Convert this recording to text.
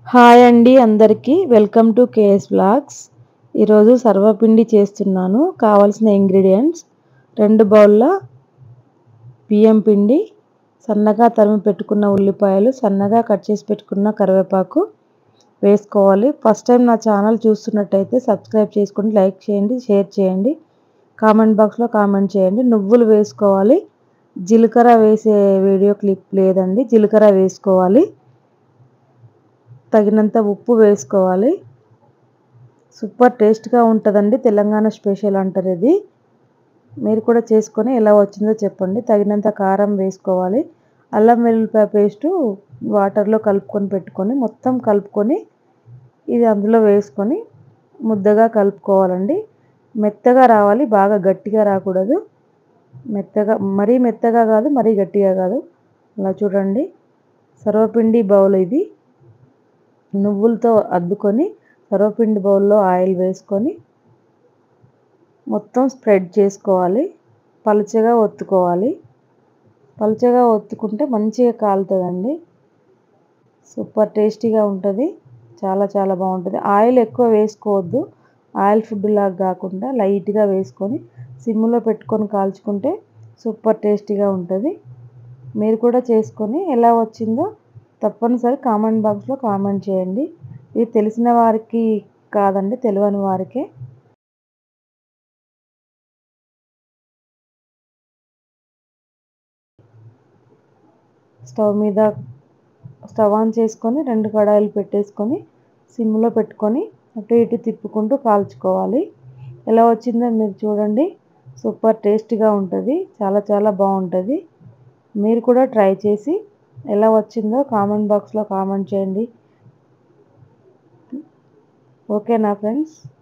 hi అండి అందరికీ welcome to KS blogs ఈరోజు సర్వపిండి చేస్తున్నాను కావాల్సిన ఇంగ్రీడియంట్స్ రెండు బౌల్ల బియ్యం పిండి సన్నగా తరిమి పెట్టుకున్న ఉల్లిపాయలు సన్నగా కట్ చేసి పెట్టుకున్న కరివేపాకు వేసుకోవాలి ఫస్ట్ టైం నా ఛానల్ చూస్తున్నట్టయితే సబ్స్క్రైబ్ చేసుకుని లైక్ చేయండి షేర్ చేయండి కామెంట్ బాక్స్లో కామెంట్ చేయండి నువ్వులు వేసుకోవాలి జీలకర్ర వేసే వీడియో క్లిప్ లేదండి జీలకర్ర వేసుకోవాలి తగినంత ఉప్పు వేసుకోవాలి సూపర్ టేస్ట్గా ఉంటుందండి తెలంగాణ స్పెషల్ అంటారు ఇది మీరు కూడా చేసుకొని ఎలా వచ్చిందో చెప్పండి తగినంత కారం వేసుకోవాలి అల్లం వెల్లుల్లిపాయ పేస్టు వాటర్లో కలుపుకొని పెట్టుకొని మొత్తం కలుపుకొని ఇది అందులో వేసుకొని ముద్దగా కలుపుకోవాలండి మెత్తగా రావాలి బాగా గట్టిగా రాకూడదు మెత్తగా మరీ మెత్తగా కాదు మరీ గట్టిగా కాదు అలా చూడండి సర్వపిండి బౌల్ ఇది నువ్వులతో అద్దుకొని సర్వపిండి బౌల్లో ఆయిల్ వేసుకొని మొత్తం స్ప్రెడ్ చేసుకోవాలి పలుచగా ఒత్తుకోవాలి పలుచగా ఒత్తుకుంటే మంచిగా కాలుతుందండి సూపర్ టేస్టీగా ఉంటుంది చాలా చాలా బాగుంటుంది ఆయిల్ ఎక్కువ వేసుకోవద్దు ఆయిల్ ఫుడ్ లాగా కాకుండా లైట్గా వేసుకొని సిమ్లో పెట్టుకొని కాల్చుకుంటే సూపర్ టేస్టీగా ఉంటుంది మీరు కూడా చేసుకొని ఎలా వచ్చిందో తప్పనిసరి కామెంట్ బాక్స్లో కామెంట్ చేయండి ఇది తెలిసిన వారికి కాదండి తెలియని వారికే స్టవ్ మీద స్టవ్ ఆన్ చేసుకొని రెండు కడాయిలు పెట్టేసుకొని సిమ్లో పెట్టుకొని అటు ఇటు తిప్పుకుంటూ కాల్చుకోవాలి ఎలా వచ్చిందో మీరు చూడండి సూపర్ టేస్టీగా ఉంటుంది చాలా చాలా బాగుంటుంది మీరు కూడా ట్రై చేసి ఎలా వచ్చిందో కామెంట్ బాక్స్లో కామెంట్ చేయండి ఓకేనా ఫ్రెండ్స్